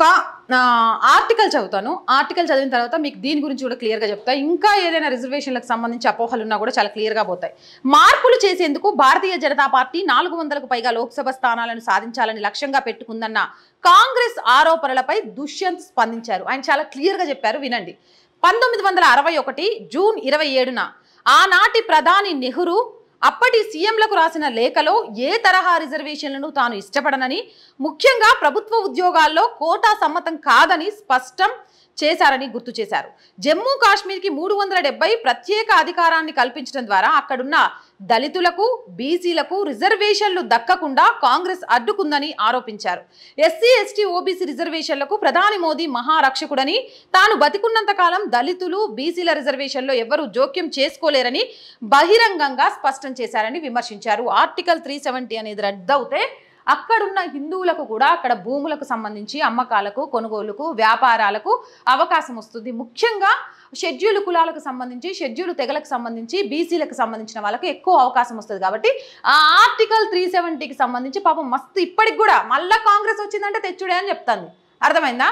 ఆర్టికల్ చదువుతాను ఆర్టికల్ చదివిన తర్వాత మీకు దీని గురించి కూడా క్లియర్గా చెప్తా ఇంకా ఏదైనా రిజర్వేషన్లకు సంబంధించి అపోహలు ఉన్నా కూడా చాలా క్లియర్గా పోతాయి మార్పులు చేసేందుకు భారతీయ జనతా పార్టీ నాలుగు వందలకు పైగా లోక్సభ స్థానాలను సాధించాలని లక్ష్యంగా పెట్టుకుందన్న కాంగ్రెస్ ఆరోపణలపై దుష్యంత్ స్పందించారు ఆయన చాలా క్లియర్గా చెప్పారు వినండి పంతొమ్మిది వందల అరవై ఒకటి జూన్ ఇరవై ఏడున ఆనాటి ప్రధాని నెహ్రూ అప్పటి సీఎంలకు రాసిన లేఖలో ఏ తరహా రిజర్వేషన్లను తాను ఇష్టపడనని ముఖ్యంగా ప్రభుత్వ ఉద్యోగాల్లో కోటా సమ్మతం కాదని స్పష్టం చేశారని గుర్తు చేశారు జమ్మూ కాశ్మీర్కి మూడు వందల డెబ్బై ప్రత్యేక అధికారాన్ని కల్పించడం ద్వారా అక్కడున్న దళితులకు బీసీలకు రిజర్వేషన్లు దక్కకుండా కాంగ్రెస్ అడ్డుకుందని ఆరోపించారు ఎస్సీ ఎస్టీ ఓబీసీ రిజర్వేషన్లకు ప్రధాని మోదీ మహారక్షకుడని తాను బతికున్నంత కాలం దళితులు బీసీల రిజర్వేషన్లో ఎవరూ జోక్యం చేసుకోలేరని బహిరంగంగా స్పష్టం చేశారని విమర్శించారు ఆర్టికల్ త్రీ సెవెంటీ అనేది రద్దవుతే అక్కడున్న హిందువులకు కూడా అక్కడ భూములకు సంబంధించి అమ్మకాలకు కొనుగోలుకు వ్యాపారాలకు అవకాశం వస్తుంది ముఖ్యంగా షెడ్యూల్ కులాలకు సంబంధించి షెడ్యూల్ తెగలకు సంబంధించి బీసీలకు సంబంధించిన వాళ్ళకి ఎక్కువ అవకాశం వస్తుంది కాబట్టి ఆ ఆర్టికల్ త్రీ సెవెంటీకి సంబంధించి పాపం మస్తు ఇప్పటికి కూడా మళ్ళా కాంగ్రెస్ వచ్చిందంటే తెచ్చుడే అని చెప్తాను అర్థమైందా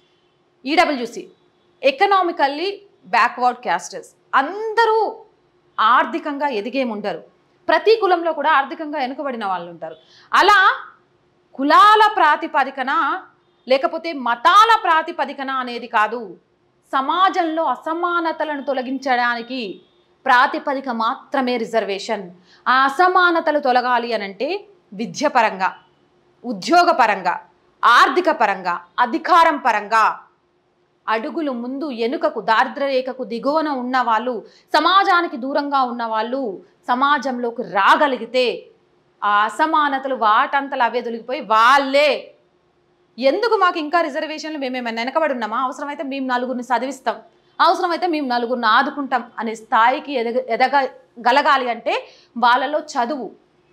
ఈడబ్ల్యూసి ఎకనామికల్లీ బ్యాక్వర్డ్ క్యాస్టర్స్ అందరూ ఆర్థికంగా ఎదిగేముండరు ప్రతి కులంలో కూడా ఆర్థికంగా వెనుకబడిన వాళ్ళు ఉంటారు అలా కులాల ప్రాతిపదికన లేకపోతే మతాల ప్రాతిపదికన అనేది కాదు సమాజంలో అసమానతలను తొలగించడానికి ప్రాతిపదిక మాత్రమే రిజర్వేషన్ ఆ అసమానతలు తొలగాలి అనంటే విద్యపరంగా ఉద్యోగపరంగా ఆర్థిక పరంగా అధికారం పరంగా అడుగులు ముందు ఎనుకకు దారిద్ర్య రేఖకు దిగువన ఉన్న వాళ్ళు సమాజానికి దూరంగా ఉన్న వాళ్ళు సమాజంలోకి రాగలిగితే ఆ అసమానతలు వాటంతలు అవే తొలగిపోయి వాళ్ళే ఎందుకు మాకు ఇంకా రిజర్వేషన్లు మేమేమైనా వెనకబడి ఉన్నామా అవసరమైతే మేము నలుగురిని చదివిస్తాం అవసరమైతే మేము నలుగురిని ఆదుకుంటాం అనే స్థాయికి ఎదగ ఎదగగలగాలి అంటే వాళ్ళలో చదువు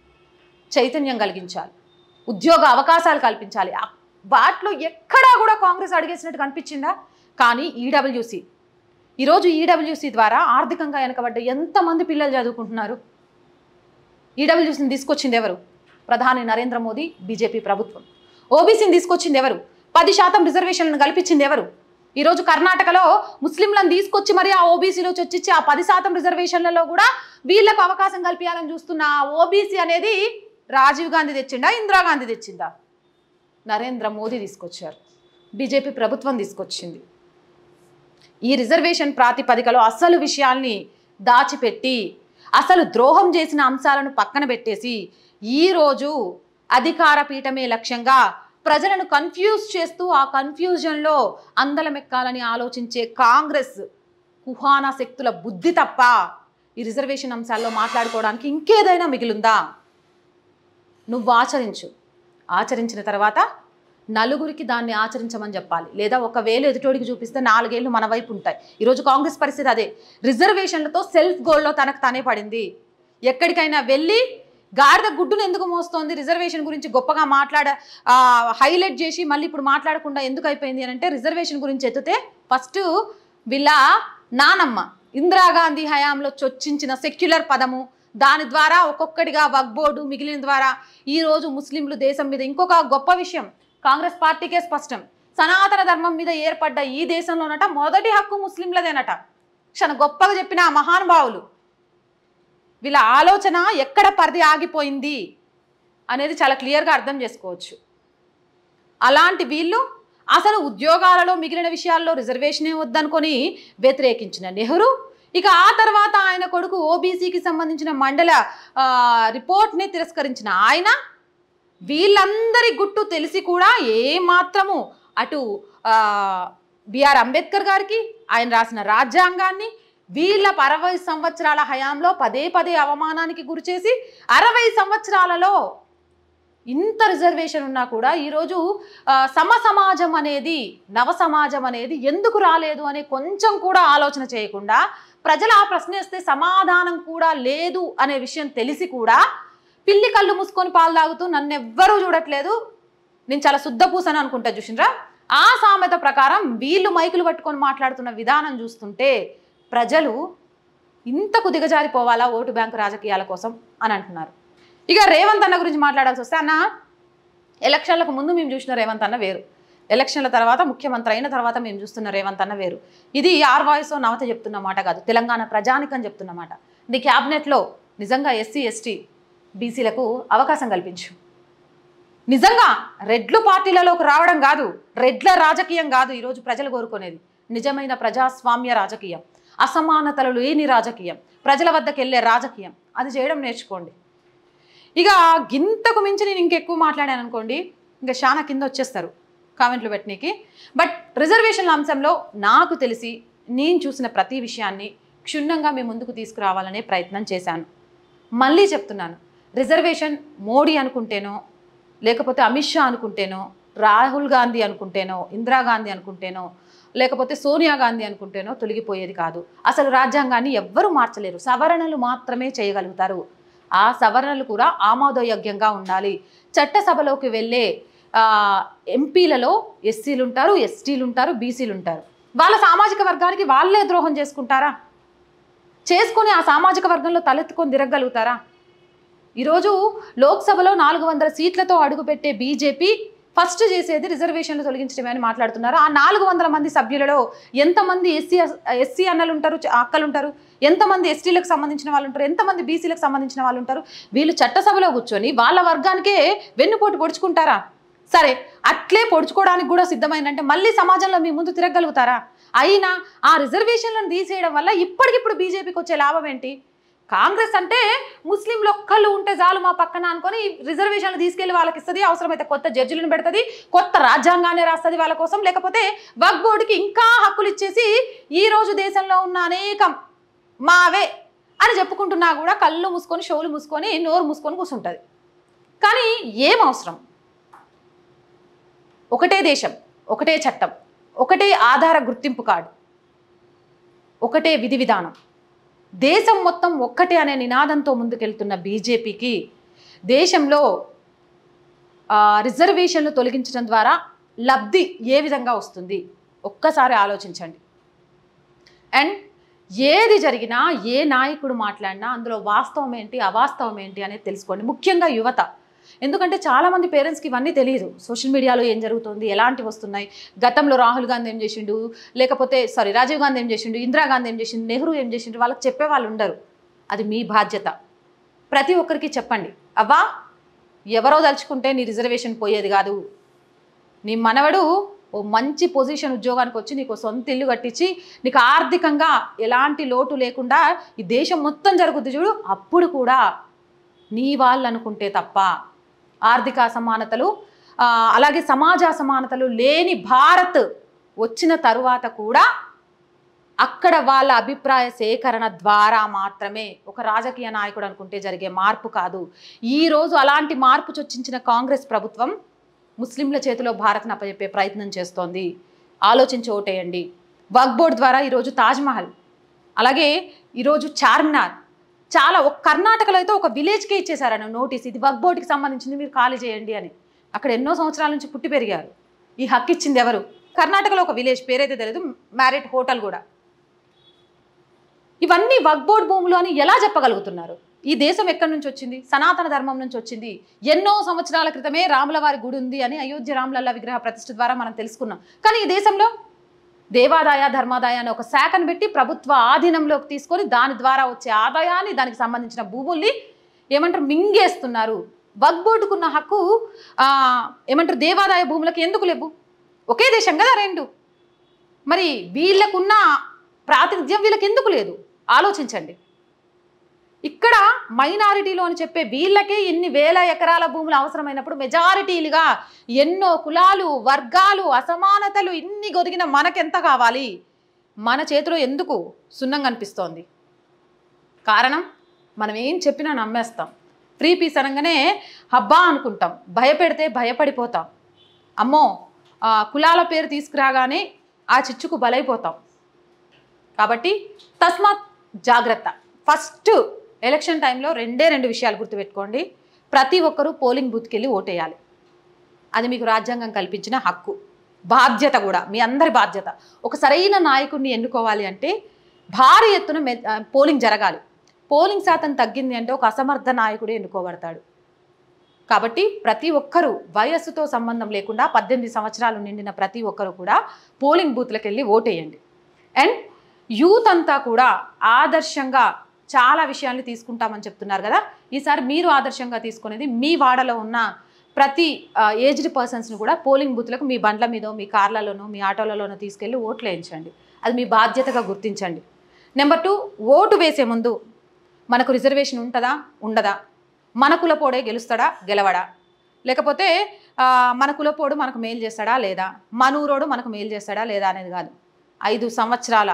చైతన్యం కలిగించాలి ఉద్యోగ అవకాశాలు కల్పించాలి ఆ- వాటిలో ఎక్కడా కూడా కాంగ్రెస్ అడిగేసినట్టు కనిపించిందా కానీ ఈడబ్ల్యూసి ఈరోజు ఈడబ్ల్యూసి ద్వారా ఆర్థికంగా వెనకబడ్డ ఎంతమంది పిల్లలు చదువుకుంటున్నారు ఈడబ్ల్యూసీని తీసుకొచ్చింది ఎవరు ప్రధాని నరేంద్ర మోదీ బీజేపీ ప్రభుత్వం ఓబీసీని తీసుకొచ్చింది ఎవరు పది శాతం రిజర్వేషన్లను కల్పించింది ఎవరు ఈరోజు కర్ణాటకలో ముస్లింలను తీసుకొచ్చి మరి ఆ ఓబీసీలో చొచ్చిచ్చి ఆ పది శాతం రిజర్వేషన్లలో కూడా వీళ్ళకు అవకాశం కల్పించాలని చూస్తున్న ఆ ఓబీసీ అనేది రాజీవ్ గాంధీ తెచ్చిండా ఇందిరాగాంధీ తెచ్చిందా నరేంద్ర మోదీ తీసుకొచ్చారు బీజేపీ ప్రభుత్వం తీసుకొచ్చింది ఈ రిజర్వేషన్ ప్రాతిపదికలో అసలు విషయాల్ని దాచిపెట్టి అసలు ద్రోహం చేసిన అంశాలను పక్కన పెట్టేసి ఈరోజు అధికార పీఠమే లక్ష్యంగా ప్రజలను కన్ఫ్యూజ్ చేస్తూ ఆ కన్ఫ్యూజన్లో అందలమెక్కాలని ఆలోచించే కాంగ్రెస్ కుహానా శక్తుల బుద్ధి తప్ప ఈ రిజర్వేషన్ అంశాల్లో మాట్లాడుకోవడానికి ఇంకేదైనా మిగిలిందా నువ్వు ఆచరించు ఆచరించిన తర్వాత నలుగురికి దాన్ని ఆచరించమని చెప్పాలి లేదా ఒకవేళ ఎదుటోడికి చూపిస్తే నాలుగేళ్లు మన వైపు ఉంటాయి ఈరోజు కాంగ్రెస్ పరిస్థితి అదే రిజర్వేషన్లతో సెల్ఫ్ గోల్లో తనకు తానే పడింది ఎక్కడికైనా వెళ్ళి గాడిద గుడ్డును ఎందుకు మోస్తోంది రిజర్వేషన్ గురించి గొప్పగా మాట్లాడ ఆ, హైలైట్ చేసి మళ్ళీ ఇప్పుడు మాట్లాడకుండా ఎందుకు అయిపోయింది అని అంటే రిజర్వేషన్ గురించి ఎత్తితే ఫస్ట్ వీళ్ళ నానమ్మ ఇందిరాగాంధీ హయాంలో చొచ్చించిన సెక్యులర్ పదము దాని ద్వారా ఒక్కొక్కటిగా వక్ బోర్డు మిగిలిన ద్వారా ఈ రోజు ముస్లింలు దేశం మీద ఇంకొక గొప్ప విషయం కాంగ్రెస్ పార్టీకే స్పష్టం సనాతన ధర్మం మీద ఏర్పడ్డ ఈ దేశంలోనట మొదటి హక్కు ముస్లింలదేనట క్షణ గొప్పగా చెప్పిన ఆ మహానుభావులు వీళ్ళ ఆలోచన ఎక్కడ పరిధి ఆగిపోయింది అనేది చాలా క్లియర్గా అర్థం చేసుకోవచ్చు అలాంటి వీళ్ళు అసలు ఉద్యోగాలలో మిగిలిన విషయాల్లో రిజర్వేషనే వద్దనుకొని వ్యతిరేకించిన నెహ్రూ ఇక ఆ తర్వాత ఆయన కొడుకు ఓబీసీకి సంబంధించిన మండల ఆ, రిపోర్ట్ని తిరస్కరించిన ఆయన వీళ్ళందరి గుట్టు తెలిసి కూడా ఏ మాత్రము అటు ఆ, బిఆర్ అంబేద్కర్ గారికి ఆయన రాసిన రాజ్యాంగాన్ని వీళ్ళ అరవై సంవత్సరాల హయాంలో పదే పదే అవమానానికి గురిచేసి అరవై సంవత్సరాలలో ఇంత రిజర్వేషన్ ఉన్నా కూడా ఈరోజు ఆ, సమ సమాజం అనేది నవ సమాజం అనేది ఎందుకు రాలేదు అనే కొంచెం కూడా ఆలోచన చేయకుండా ప్రజలు ఆ ప్రశ్న వేస్తే సమాధానం కూడా లేదు అనే విషయం తెలిసి కూడా పిల్లి కళ్ళు మూసుకొని పాలు తాగుతూ నన్ను ఎవ్వరూ చూడట్లేదు నేను చాలా శుద్ధపూసని అనుకుంటా చూసిండ్రా ఆ సామెత ప్రకారం వీళ్ళు మైకులు పట్టుకొని మాట్లాడుతున్న విధానం చూస్తుంటే ప్రజలు ఇంతకు దిగజారిపోవాలా ఓటు బ్యాంకు రాజకీయాల కోసం అని అంటున్నారు ఇక రేవంత్ అన్న గురించి మాట్లాడాల్సి వస్తే అన్న ఎలక్షన్లకు ముందు మేము చూసిన రేవంత్ అన్న వేరు ఎలక్షన్ల తర్వాత ముఖ్యమంత్రి అయిన తర్వాత మేము చూస్తున్న రేవంత్ అన్న వేరు ఇది ఆర్ వాయిస్ నవత చెప్తున్న మాట కాదు తెలంగాణ ప్రజానికని చెప్తున్న మాట నీ క్యాబినెట్లో నిజంగా ఎస్సీ ఎస్టీ బీసీలకు అవకాశం కల్పించు నిజంగా రెడ్లు పార్టీలలోకి రావడం కాదు రెడ్ల రాజకీయం కాదు ఈరోజు ప్రజలు కోరుకునేది నిజమైన ప్రజాస్వామ్య రాజకీయం అసమానతలు లేని రాజకీయం ప్రజల వద్దకు వెళ్ళే రాజకీయం అది చేయడం నేర్చుకోండి ఇక గింతకు మించి నేను ఇంకెక్కువ మాట్లాడాను అనుకోండి ఇంకా చాలా కింద వచ్చేస్తారు కామెంట్లు పెట్టనీకి బట్ రిజర్వేషన్ల అంశంలో నాకు తెలిసి నేను చూసిన ప్రతి విషయాన్ని క్షుణ్ణంగా మీ ముందుకు తీసుకురావాలనే ప్రయత్నం చేశాను మళ్ళీ చెప్తున్నాను రిజర్వేషన్ మోడీ అనుకుంటేనో లేకపోతే అమిత్ షా అనుకుంటేనో రాహుల్ గాంధీ అనుకుంటేనో ఇందిరాగాంధీ అనుకుంటేనో లేకపోతే సోనియా గాంధీ అనుకుంటేనో తొలగిపోయేది కాదు అసలు రాజ్యాంగాన్ని ఎవ్వరూ మార్చలేరు సవరణలు మాత్రమే చేయగలుగుతారు ఆ సవరణలు కూడా ఆమోదయోగ్యంగా ఉండాలి చట్టసభలోకి వెళ్ళే ఆ, ఎంపీలలో ఎస్సీలు ఉంటారు ఎస్టీలు ఉంటారు బీసీలు ఉంటారు వాళ్ళ సామాజిక వర్గానికి వాళ్ళే ద్రోహం చేసుకుంటారా చేసుకొని ఆ సామాజిక వర్గంలో తలెత్తుకొని తిరగలుగుతారా ఈరోజు లోక్సభలో నాలుగు వందల సీట్లతో అడుగుపెట్టే బీజేపీ ఫస్ట్ చేసేది రిజర్వేషన్లు తొలగించడమే అని మాట్లాడుతున్నారు ఆ నాలుగు వందల మంది సభ్యులలో ఎంతమంది ఎస్సీ ఎస్సీ అన్నలు ఉంటారు చ- అక్కలు ఉంటారు ఎంతమంది ఎస్టీలకు సంబంధించిన వాళ్ళు ఉంటారు ఎంతమంది బీసీలకు సంబంధించిన వాళ్ళు ఉంటారు వీళ్ళు చట్టసభలో కూర్చొని వాళ్ళ వర్గానికే వెన్నుపోటు పొడుచుకుంటారా సరే అట్లే పొడుచుకోవడానికి కూడా సిద్ధమైందంటే మళ్ళీ సమాజంలో మీ ముందు తిరగలుగుతారా అయినా ఆ రిజర్వేషన్లను తీసేయడం వల్ల ఇప్పటికిప్పుడు బీజేపీకి వచ్చే లాభం ఏంటి కాంగ్రెస్ అంటే ముస్లింలు ఒక్కళ్ళు ఉంటే చాలు మా పక్కన అనుకొని రిజర్వేషన్లు తీసుకెళ్లి వాళ్ళకి ఇస్తుంది అవసరమైతే కొత్త జడ్జిలను పెడుతుంది కొత్త రాజ్యాంగాన్ని రాస్తుంది వాళ్ళ కోసం లేకపోతే వక్ బోర్డుకి ఇంకా హక్కులు ఇచ్చేసి ఈ రోజు దేశంలో ఉన్న అనేకం మావే అని చెప్పుకుంటున్నా కూడా కళ్ళు మూసుకొని షోలు మూసుకొని నోరు మూసుకొని కూర్చుంటుంది కానీ ఏం అవసరం ఒకటే దేశం ఒకటే చట్టం ఒకటే ఆధార గుర్తింపు కార్డు ఒకటే విధి విధానం దేశం మొత్తం ఒక్కటే అనే నినాదంతో ముందుకెళ్తున్న బీజేపీకి దేశంలో ఆ, రిజర్వేషన్లు తొలగించడం ద్వారా లబ్ధి ఏ విధంగా వస్తుంది ఒక్కసారి ఆలోచించండి అండ్ ఏది జరిగినా ఏ నాయకుడు మాట్లాడినా అందులో వాస్తవం ఏంటి అవాస్తవం ఏంటి అనేది తెలుసుకోండి ముఖ్యంగా యువత ఎందుకంటే చాలామంది పేరెంట్స్కి ఇవన్నీ తెలియదు సోషల్ మీడియాలో ఏం జరుగుతుంది ఎలాంటివి వస్తున్నాయి గతంలో రాహుల్ గాంధీ ఏం చేసిండు లేకపోతే సారీ రాజీవ్ గాంధీ ఏం చేసిండు ఇందిరాగాంధీ ఏం చేసిండు నెహ్రూ ఏం చేసిండు వాళ్ళకి చెప్పే వాళ్ళు ఉండరు అది మీ బాధ్యత ప్రతి ఒక్కరికి చెప్పండి అవ్వా ఎవరో తలుచుకుంటే నీ రిజర్వేషన్ పోయేది కాదు నీ మనవడు ఓ మంచి పొజిషన్ ఉద్యోగానికి వచ్చి నీకు సొంత ఇల్లు కట్టించి నీకు ఆర్థికంగా ఎలాంటి లోటు లేకుండా ఈ దేశం మొత్తం జరుగుద్ది చూడు అప్పుడు కూడా నీ వాళ్ళు అనుకుంటే తప్ప ఆర్థిక అసమానతలు ఆ, అలాగే సమాజ అసమానతలు లేని భారత్ వచ్చిన తరువాత కూడా అక్కడ వాళ్ళ అభిప్రాయ సేకరణ ద్వారా మాత్రమే ఒక రాజకీయ నాయకుడు అనుకుంటే జరిగే మార్పు కాదు ఈరోజు అలాంటి మార్పు చొచ్చించిన కాంగ్రెస్ ప్రభుత్వం ముస్లింల చేతిలో భారత్ను అప్పచెప్పే ప్రయత్నం చేస్తోంది ఆలోచించి ఓటేయండి వక్ బోర్డ్ ద్వారా ఈరోజు తాజ్మహల్ అలాగే ఈరోజు చార్మినార్ చాలా ఒక కర్ణాటకలో అయితే ఒక విలేజ్కే ఇచ్చేసారన్న నోటీస్ ఇది వక్ బోర్డుకి సంబంధించింది మీరు ఖాళీ చేయండి అని అక్కడ ఎన్నో సంవత్సరాల నుంచి పుట్టి పెరిగారు ఈ హక్కు ఇచ్చింది ఎవరు కర్ణాటకలో ఒక విలేజ్ పేరైతే తెలియదు మ్యారిట్ హోటల్ కూడా ఇవన్నీ వక్ బోర్డ్ భూములు అని ఎలా చెప్పగలుగుతున్నారు ఈ దేశం ఎక్కడి నుంచి వచ్చింది సనాతన ధర్మం నుంచి వచ్చింది ఎన్నో సంవత్సరాల క్రితమే రాములవారి గుడి ఉంది అని అయోధ్య రాములల్ల విగ్రహ ప్రతిష్ఠ ద్వారా మనం తెలుసుకున్నాం కానీ ఈ దేశంలో దేవాదాయ ధర్మాదాయ అనే ఒక శాఖను పెట్టి ప్రభుత్వ ఆధీనంలోకి తీసుకొని దాని ద్వారా వచ్చే ఆదాయాన్ని దానికి సంబంధించిన భూముల్ని ఏమంటారు మింగేస్తున్నారు వక్ బోర్డుకున్న హక్కు ఆ, ఏమంటారు దేవాదాయ భూములకు ఎందుకు లేవు ఒకే దేశం కదా రెండు మరి వీళ్ళకున్న ప్రాతినిధ్యం వీళ్ళకి ఎందుకు లేదు ఆలోచించండి ఇక్కడ మైనారిటీలో అని చెప్పే వీళ్ళకే ఇన్ని వేల ఎకరాల భూములు అవసరమైనప్పుడు మెజారిటీలుగా ఎన్నో కులాలు వర్గాలు అసమానతలు ఇన్ని గొరిగిన మనకెంత కావాలి మన చేతిలో ఎందుకు సున్నం కనిపిస్తోంది కారణం మనం ఏం చెప్పినా నమ్మేస్తాం ఫ్రీ పీస్ అనగానే హబ్బా అనుకుంటాం భయపెడితే భయపడిపోతాం అమ్మో ఆ, కులాల పేరు తీసుకురాగానే ఆ చిచ్చుకు బలైపోతాం కాబట్టి తస్మాత్ జాగ్రత్త ఫస్ట్ ఎలక్షన్ టైంలో రెండే రెండు విషయాలు గుర్తుపెట్టుకోండి ప్రతి ఒక్కరూ పోలింగ్ బూత్కి వెళ్ళి ఓటేయాలి అది మీకు రాజ్యాంగం కల్పించిన హక్కు బాధ్యత కూడా మీ అందరి బాధ్యత ఒక సరైన నాయకుడిని ఎన్నుకోవాలి అంటే భారీ ఎత్తున మె- ఆ, పోలింగ్ జరగాలి పోలింగ్ శాతం తగ్గింది అంటే ఒక అసమర్థ నాయకుడు ఎన్నుకోబడతాడు కాబట్టి ప్రతి ఒక్కరూ వయస్సుతో సంబంధం లేకుండా పద్దెనిమిది సంవత్సరాలు నిండిన ప్రతి ఒక్కరూ కూడా పోలింగ్ బూత్లకు వెళ్ళి ఓటేయండి అండ్ యూత్ అంతా కూడా ఆదర్శంగా చాలా విషయాల్ని తీసుకుంటామని చెప్తున్నారు కదా ఈసారి మీరు ఆదర్శంగా తీసుకునేది మీ వాడలో ఉన్న ప్రతి ఏజ్డ్ పర్సన్స్ని కూడా పోలింగ్ బూత్లకు మీ బండ్ల మీదో మీ కార్లలోనో మీ ఆటోలలోనో తీసుకెళ్ళి ఓట్లు వేయించండి అది మీ బాధ్యతగా గుర్తించండి నెంబర్ టూ ఓటు వేసే ముందు మనకు రిజర్వేషన్ ఉంటుందా ఉండదా మన కులపోడే గెలుస్తాడా గెలవడా లేకపోతే ఆ, మన కులపోడు మనకు మేలు చేస్తాడా లేదా మనూరోడు మనకు మేలు చేస్తాడా లేదా అనేది కాదు ఐదు సంవత్సరాల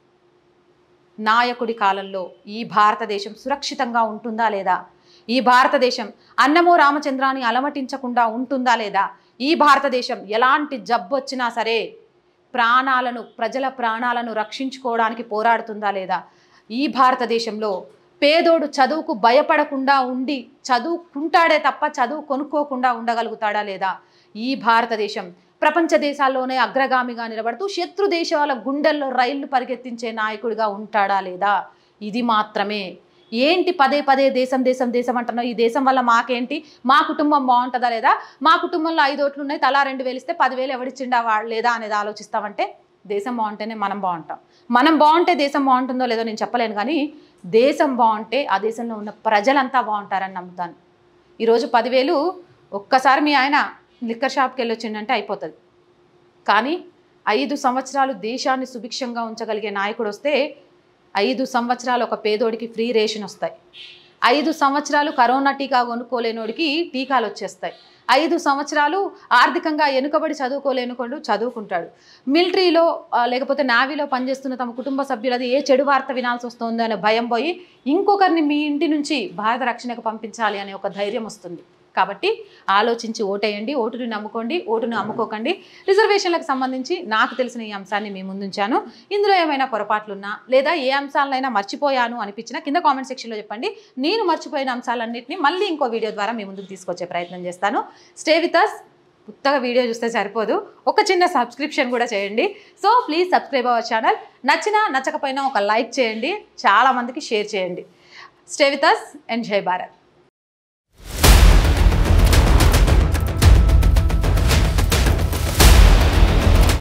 నాయకుడి కాలంలో ఈ భారతదేశం సురక్షితంగా ఉంటుందా లేదా ఈ భారతదేశం అన్నమో రామచంద్రాన్ని అలమటించకుండా ఉంటుందా లేదా ఈ భారతదేశం ఎలాంటి జబ్బు వచ్చినా సరే ప్రాణాలను ప్రజల ప్రాణాలను రక్షించుకోవడానికి పోరాడుతుందా లేదా ఈ భారతదేశంలో పేదోడు చదువుకు భయపడకుండా ఉండి చదువుకుంటాడే తప్ప చదువు కొనుక్కోకుండా ఉండగలుగుతాడా లేదా ఈ భారతదేశం ప్రపంచ దేశాల్లోనే అగ్రగామిగా నిలబడుతూ శత్రు దేశాల గుండెల్లో రైళ్లు పరిగెత్తించే నాయకుడిగా ఉంటాడా లేదా ఇది మాత్రమే ఏంటి పదే పదే దేశం దేశం దేశం అంటున్నావు ఈ దేశం వల్ల మాకేంటి మా కుటుంబం బాగుంటుందా లేదా మా కుటుంబంలో ఐదు ఓట్లు ఉన్నాయి తలా రెండు వేలు ఇస్తే పదివేలు ఎవడిచ్చిండా వాడు లేదా అనేది ఆలోచిస్తామంటే దేశం బాగుంటేనే మనం బాగుంటాం మనం బాగుంటే దేశం బాగుంటుందో లేదో నేను చెప్పలేను కానీ దేశం బాగుంటే ఆ దేశంలో ఉన్న ప్రజలంతా బాగుంటారని నమ్ముతాను ఈరోజు పదివేలు ఒక్కసారి మీ ఆయన లిక్కర్ షాప్కి వెళ్ళొచ్చిండంటే అయిపోతుంది కానీ ఐదు సంవత్సరాలు దేశాన్ని సుభిక్షంగా ఉంచగలిగే నాయకుడు వస్తే ఐదు సంవత్సరాలు ఒక పేదోడికి ఫ్రీ రేషన్ వస్తాయి ఐదు సంవత్సరాలు కరోనా టీకా కొనుక్కోలేనోడికి టీకాలు వచ్చేస్తాయి ఐదు సంవత్సరాలు ఆర్థికంగా వెనుకబడి చదువుకోలేనుకోడు చదువుకుంటాడు మిలిటరీలో ఆ, లేకపోతే నావీలో పనిచేస్తున్న తమ కుటుంబ సభ్యులది ఏ చెడు వార్త వినాల్సి వస్తుంది అనే భయం పోయి ఇంకొకరిని మీ ఇంటి నుంచి భారత రక్షణకు పంపించాలి అనే ఒక ధైర్యం వస్తుంది కాబట్టి ఆలోచించి ఓటేయండి ఓటుని నమ్ముకోండి ఓటును అమ్ముకోకండి రిజర్వేషన్లకు సంబంధించి నాకు తెలిసిన ఈ అంశాన్ని మీ ముందుంచాను ఇందులో ఏమైనా పొరపాట్లున్నా లేదా ఏ అంశాలనైనా మర్చిపోయాను అనిపించినా కింద కామెంట్ సెక్షన్లో చెప్పండి నేను మర్చిపోయిన అంశాలన్నింటినీ మళ్ళీ ఇంకో వీడియో ద్వారా మీ ముందుకు తీసుకొచ్చే ప్రయత్నం చేస్తాను స్టే విత్ అస్ కొత్తగా వీడియో చూస్తే సరిపోదు ఒక చిన్న సబ్స్క్రిప్షన్ కూడా చేయండి so please subscribe our channel నచ్చినా నచ్చకపోయినా ఒక లైక్ చేయండి చాలా మందికి షేర్ చేయండి స్టే విత్ అస్ అండ్ జై భారత్